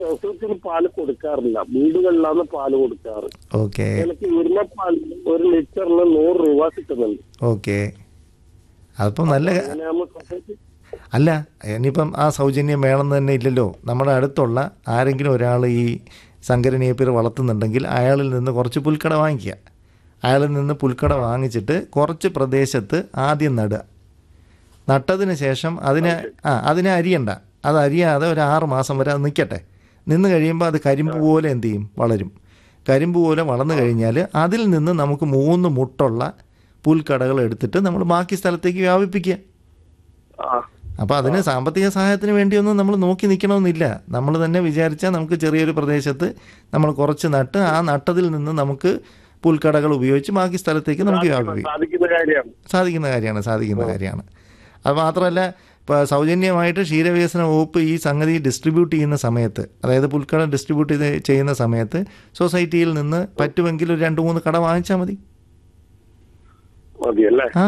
സൊസൈറ്റിയിൽ പാല് കൊടുക്കാറില്ല വീടുകളിലാണ് പാല് കൊടുക്കാറ് ഓക്കെ എനിക്ക് ഉരുള പാൽ ഒരു ലിറ്ററിന് നൂറ് രൂപ കിട്ടുന്നുണ്ട് ഓക്കെ അതിപ്പം നല്ല അങ്ങനെ നമ്മൾ സൊസൈറ്റി അല്ല ഇനിയിപ്പം ആ സൗജന്യം വേണമെന്ന് തന്നെ ഇല്ലല്ലോ നമ്മുടെ അടുത്തുള്ള ആരെങ്കിലും ഒരാൾ ഈ സങ്കരനേപ്പിർ വളർത്തുന്നുണ്ടെങ്കിൽ അയാളിൽ നിന്ന് കുറച്ച് പുൽക്കട വാങ്ങിക്കുക അയാളിൽ നിന്ന് പുൽക്കട വാങ്ങിച്ചിട്ട് കുറച്ച് പ്രദേശത്ത് ആദ്യം നടുക നട്ടതിന് ശേഷം അതിനെ ആ അതിനെ അരിയണ്ട അത് അരിയാതെ ഒരു ആറ് മാസം വരെ അത് നിൽക്കട്ടെ നിന്ന് കഴിയുമ്പോൾ അത് കരിമ്പ് പോലെ എന്ത് ചെയ്യും വളരും കരിമ്പ് പോലെ വളർന്നു കഴിഞ്ഞാൽ അതിൽ നിന്ന് നമുക്ക് മൂന്ന് മുട്ടുള്ള പുൽക്കടകൾ എടുത്തിട്ട് നമ്മൾ ബാക്കി സ്ഥലത്തേക്ക് വ്യാപിപ്പിക്കുക ആ അപ്പോൾ അതിന് സാമ്പത്തിക സഹായത്തിന് വേണ്ടിയൊന്നും നമ്മൾ നോക്കി നിൽക്കണമെന്നില്ല നമ്മൾ തന്നെ വിചാരിച്ചാൽ നമുക്ക് ചെറിയൊരു പ്രദേശത്ത് നമ്മൾ കുറച്ച് നട്ട് ആ നട്ടതിൽ നിന്ന് നമുക്ക് പുൽക്കടകൾ ഉപയോഗിച്ച് ബാക്കി സ്ഥലത്തേക്ക് നമുക്ക് വ്യാപിപ്പിക്കാം സാധിക്കുന്ന കാര്യമാണ് സാധിക്കുന്ന കാര്യമാണ് സാധിക്കുന്ന കാര്യമാണ് അത് മാത്രമല്ല ഇപ്പോൾ സൗജന്യമായിട്ട് ക്ഷീരവികസന വകുപ്പ് ഈ സംഗതി ഡിസ്ട്രിബ്യൂട്ട് ചെയ്യുന്ന സമയത്ത് അതായത് പുൽക്കട ഡിസ്ട്രിബ്യൂട്ട് ചെയ്ത് ചെയ്യുന്ന സമയത്ത് സൊസൈറ്റിയിൽ നിന്ന് പറ്റുമെങ്കിൽ ഒരു രണ്ട് മൂന്ന് കട വാങ്ങിച്ചാൽ മതി മതിയല്ലേ ആ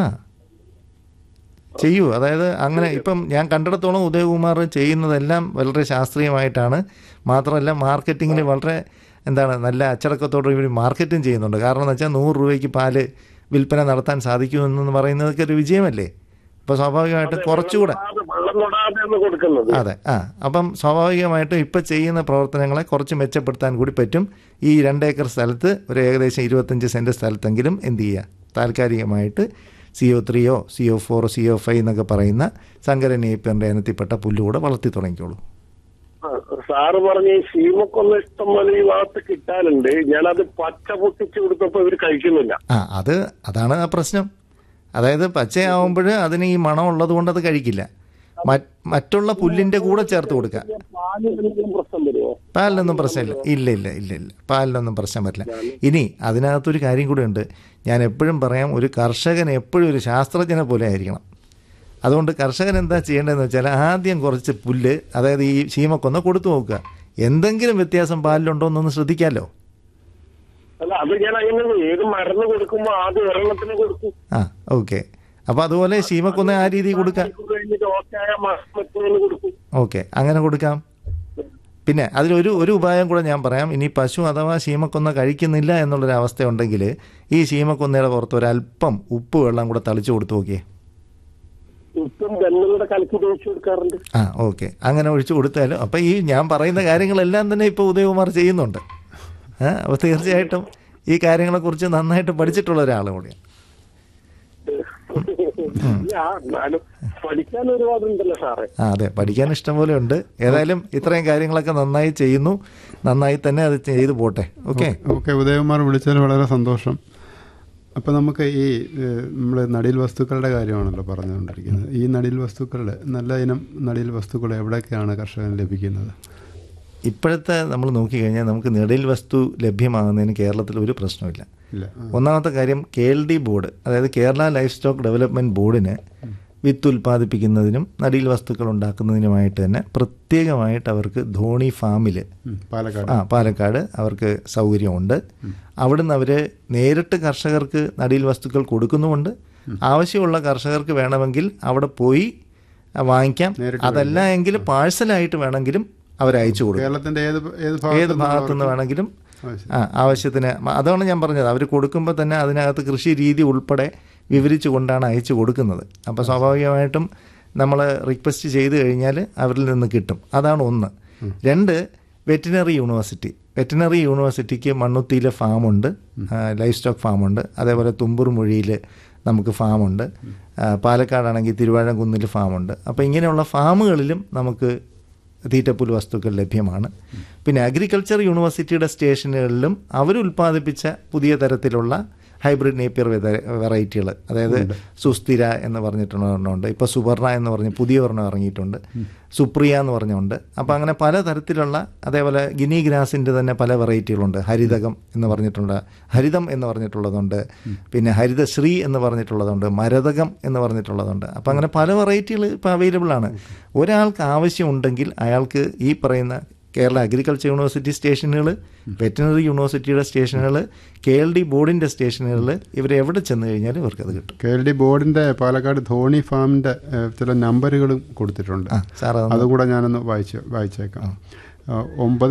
ചെയ്യൂ അതായത് അങ്ങനെ ഇപ്പം ഞാൻ കണ്ടിടത്തോളം ഉദയകുമാർ ചെയ്യുന്നതെല്ലാം വളരെ ശാസ്ത്രീയമായിട്ടാണ് മാത്രമല്ല മാർക്കറ്റിങ്ങിൽ വളരെ എന്താണ് നല്ല അച്ചടക്കത്തോടെ ഇവർ മാർക്കറ്റിംഗ് ചെയ്യുന്നുണ്ട് കാരണം എന്ന് വെച്ചാൽ നൂറ് രൂപയ്ക്ക് പാല് വിൽപ്പന നടത്താൻ സാധിക്കുമെന്ന് പറയുന്നതൊക്കെ ഒരു വിജയമല്ലേ അപ്പോൾ സ്വാഭാവികമായിട്ടും കുറച്ചുകൂടെ തൊടാതെ, വെള്ളം തൊടാതെയാണ് കൊടുക്കുന്നത് അതെ ആ അപ്പം സ്വാഭാവികമായിട്ടും ഇപ്പം ചെയ്യുന്ന പ്രവർത്തനങ്ങളെ കുറച്ച് മെച്ചപ്പെടുത്താൻ കൂടി പറ്റും ഈ രണ്ടേക്കർ സ്ഥലത്ത് ഒരു ഏകദേശം ഇരുപത്തഞ്ച് സെൻറ്റ് സ്ഥലത്തെങ്കിലും എന്ത് ചെയ്യുക താൽക്കാലികമായിട്ട് സി ഒ ത്രീയോ സി ഒ ഫോറോ സി ഒ ഫൈവ് എന്നൊക്കെ പറയുന്ന സങ്കര നേപ്പിയറിൻ്റെ ഇനത്തിൽപ്പെട്ട പുല്ലുകൂടെ വളർത്തി തുടങ്ങിക്കോളൂ ആ, സാറ് പറഞ്ഞ ഈ ശീമക്കൊന്ന ഇഷ്ടം പോലെ ഈ ഭാഗത്ത് കിട്ടാനുണ്ട് ഞാനത് പച്ച പൊട്ടിച്ചു കൊടുത്തപ്പോ ഇവര് കഴിക്കുന്നില്ല ആ അത് അതാണ് ആ പ്രശ്നം അതായത് പച്ചയാവുമ്പോൾ അതിന് ഈ മണം ഉള്ളത് കൊണ്ട് അത് കഴിക്കില്ല മറ്റ് മറ്റുള്ള പുല്ലിൻ്റെ കൂടെ ചേർത്ത് കൊടുക്കുക പാല് എന്തെങ്കിലും പ്രശ്നം വരുമോ പാലിനൊന്നും പ്രശ്നമില്ല ഇല്ല ഇല്ല ഇല്ല ഇല്ല പാലിനൊന്നും പ്രശ്നം വരില്ല ഇനി അതിനകത്തൊരു കാര്യം കൂടെ ഉണ്ട് ഞാൻ എപ്പോഴും പറയാം ഒരു കർഷകൻ എപ്പോഴും ഒരു ശാസ്ത്രജ്ഞനെ പോലെ ആയിരിക്കണം അതുകൊണ്ട് കർഷകൻ എന്താ ചെയ്യേണ്ടതെന്ന് വെച്ചാൽ ആദ്യം കുറച്ച് പുല്ല് അതായത് ഈ ശീമക്കൊന്ന് കൊടുത്തു നോക്കുക എന്തെങ്കിലും വ്യത്യാസം പാലിലുണ്ടോ എന്നൊന്ന് ശ്രദ്ധിക്കാമല്ലോ അല്ല അത് ഞാൻ അങ്ങനെ ഏത് മരുന്ന് കൊടുക്കുമ്പോ ആദ്യം ഒരെണ്ണത്തിന് കൊടുക്കും ആ ഓക്കെ അപ്പോൾ അതുപോലെ ശീമക്കൊന്ന് ആ രീതിയിൽ കൊടുക്കാം ഇത് കഴിഞ്ഞിട്ട് ഓക്കെ ആയ മറ്റൊന്ന് കൊടുക്കും ഓക്കെ അങ്ങനെ കൊടുക്കാം പിന്നെ അതിലൊരു ഒരു ഉപായം കൂടെ ഞാൻ പറയാം ഇനി പശു അഥവാ ശീമക്കൊന്ന കഴിക്കുന്നില്ല എന്നുള്ളൊരു അവസ്ഥ ഉണ്ടെങ്കിൽ ഈ ശീമക്കൊന്നയുടെ പുറത്ത് ഒരല്പം ഉപ്പ് വെള്ളം കൂടെ തളിച്ചു കൊടുത്തു നോക്കിയേ ഉപ്പും വെള്ളം കൂടെ കലക്കി തേച്ച് കൊടുക്കാറുണ്ട് ആ ഓക്കെ അങ്ങനെ ഒഴിച്ചു കൊടുത്താലും അപ്പം ഈ ഞാൻ പറയുന്ന കാര്യങ്ങളെല്ലാം തന്നെ ഇപ്പോൾ ഉദയകുമാർ ചെയ്യുന്നുണ്ട് ആ അപ്പോൾ തീർച്ചയായിട്ടും ഈ കാര്യങ്ങളെക്കുറിച്ച് നന്നായിട്ട് പഠിച്ചിട്ടുള്ള ഒരാൾ കൂടിയാണ് ഇല്ല, എന്നാലും പഠിക്കാൻ ഒരുപാടുണ്ടല്ലോ സാറേ ആ അതെ പഠിക്കാൻ ഇഷ്ടം പോലെ ഉണ്ട് ഏതായാലും ഇത്രയും കാര്യങ്ങളൊക്കെ നന്നായി ചെയ്യുന്നു നന്നായി തന്നെ അത് ചെയ്തു പോട്ടെ ഓക്കെ ഓക്കെ ഉദയകുമാർ വിളിച്ചതിൽ വളരെ സന്തോഷം അപ്പോൾ നമുക്ക് ഈ നമ്മൾ നടീൽ വസ്തുക്കളുടെ കാര്യമാണല്ലോ പറഞ്ഞുകൊണ്ടിരിക്കുന്നത് ഈ നടീൽ വസ്തുക്കളുടെ നല്ല ഇനം നടീൽ വസ്തുക്കൾ എവിടെയൊക്കെയാണ് കർഷകന് ലഭിക്കുന്നത് ഇപ്പോഴത്തെ നമ്മൾ നോക്കിക്കഴിഞ്ഞാൽ നമുക്ക് നിഴൽ വസ്തു ലഭ്യമാകുന്നതിന് കേരളത്തിൽ ഒരു പ്രശ്നമില്ല ഇല്ല ആ. ഒന്നാമത്തെ കാര്യം കെ എൽ ഡി ബോർഡ് അതായത് കേരള ലൈഫ് സ്റ്റോക്ക് ഡെവലപ്മെൻറ്റ് ബോർഡിന് വിത്ത് ഉൽപ്പാദിപ്പിക്കുന്നതിനും നടീൽ വസ്തുക്കൾ ഉണ്ടാക്കുന്നതിനുമായിട്ട് തന്നെ പ്രത്യേകമായിട്ട് അവർക്ക് ധോണി ഫാമിൽ ഉം, പാലക്കാട് ആ പാലക്കാട് അവർക്ക് സൗകര്യമുണ്ട് അവിടുന്ന് അവർ നേരിട്ട് കർഷകർക്ക് നടീൽ വസ്തുക്കൾ കൊടുക്കുന്നുമുണ്ട് ആവശ്യമുള്ള കർഷകർക്ക് വേണമെങ്കിൽ അവിടെ പോയി ആ, വാങ്ങിക്കാം നേരിട്ട് അതല്ല എങ്കിൽ പാഴ്സലായിട്ട് വേണമെങ്കിലും അവർ അയച്ചു കൊടുക്കും കേരളത്തിന്റെ ഏത് ഏത് ഏത് ഭാഗത്ത് ഭാഗത്തുനിന്ന് വേണമെങ്കിലും ആവശ്യം. ആ ആവശ്യത്തിന് മ- അതാണ് ഞാൻ പറഞ്ഞത് അവർ കൊടുക്കുമ്പോൾ തന്നെ അതിനകത്ത് കൃഷി രീതി ഉൾപ്പെടെ വിവരിച്ചു കൊണ്ടാണ് അയച്ചു കൊടുക്കുന്നത് അപ്പോൾ സ്വാഭാവികമായിട്ടും നമ്മൾ റിക്വസ്റ്റ് ചെയ്ത് കഴിഞ്ഞാൽ അവരിൽ നിന്ന് കിട്ടും അതാണ് ഒന്ന് രണ്ട് വെറ്റിനറി യൂണിവേഴ്സിറ്റി വെറ്റിനറി യൂണിവേഴ്സിറ്റിക്ക് മണ്ണുത്തിയിലെ ഫാമുണ്ട് ലൈഫ് സ്റ്റോക്ക് ഫാമുണ്ട് അതേപോലെ തുമ്പൂർമൊഴിയിൽ നമുക്ക് ഫാമുണ്ട് ആ, പാലക്കാടാണെങ്കിൽ തിരുവാഴംകുന്നിൽ ഫാമുണ്ട് അപ്പോൾ ഇങ്ങനെയുള്ള ഫാമുകളിലും നമുക്ക് തീറ്റപ്പുൽ വസ്തുക്കൾ ലഭ്യമാണ് പിന്നെ അഗ്രികൾച്ചർ യൂണിവേഴ്സിറ്റിയുടെ സ്റ്റേഷനുകളിലും അവർ ഉൽപ്പാദിപ്പിച്ച പുതിയ തരത്തിലുള്ള ഹൈബ്രിഡ് നേപ്പിയർ വെറൈറ്റികൾ അതായത് സുസ്ഥിര എന്ന് പറഞ്ഞിട്ടുള്ള ഒരെണ്ണമുണ്ട് ഇപ്പോൾ സുവർണ എന്ന് പറഞ്ഞ് പുതിയ ഒരെണ്ണം ഇറങ്ങിയിട്ടുണ്ട് സുപ്രിയ എന്ന് പറഞ്ഞുണ്ട് അപ്പോൾ അങ്ങനെ പല തരത്തിലുള്ള അതേപോലെ ഗിനി ഗ്രാസിൻ്റെ തന്നെ പല വെറൈറ്റികളുണ്ട് ഹരിതകം എന്ന് പറഞ്ഞിട്ടുണ്ട് ഹരിതം എന്ന് പറഞ്ഞിട്ടുള്ളതുണ്ട് പിന്നെ ഹരിതശ്രീ എന്ന് പറഞ്ഞിട്ടുള്ളതുണ്ട് മരതകം എന്ന് പറഞ്ഞിട്ടുള്ളതുണ്ട് അപ്പോൾ അങ്ങനെ പല വെറൈറ്റികൾ ഇപ്പോൾ അവൈലബിൾ ആണ് ഒരാൾക്ക് ആവശ്യമുണ്ടെങ്കിൽ അയാൾക്ക് ഈ പറയുന്ന കേരള അഗ്രികൾച്ചർ യൂണിവേഴ്സിറ്റി സ്റ്റേഷനുകൾ വെറ്റിനറി യൂണിവേഴ്സിറ്റിയുടെ സ്റ്റേഷനുകൾ കെ എൽ ഡി ബോർഡിൻ്റെ സ്റ്റേഷനുകളിൽ ഇവർ എവിടെ ചെന്ന് കഴിഞ്ഞാലും ഇവർക്കത് കിട്ടും കെ എൽ ഡി ബോർഡിന്റെ പാലക്കാട് ധോണി ഫാമിന്റെ ഏഹ്, ചില നമ്പറുകളും കൊടുത്തിട്ടുണ്ട് ആ സാർ അതൊന്ന് അതുകൂടെ ഞാനൊന്ന് വായിച്ച് വായിച്ചേക്കാം ആ, ഒമ്പത്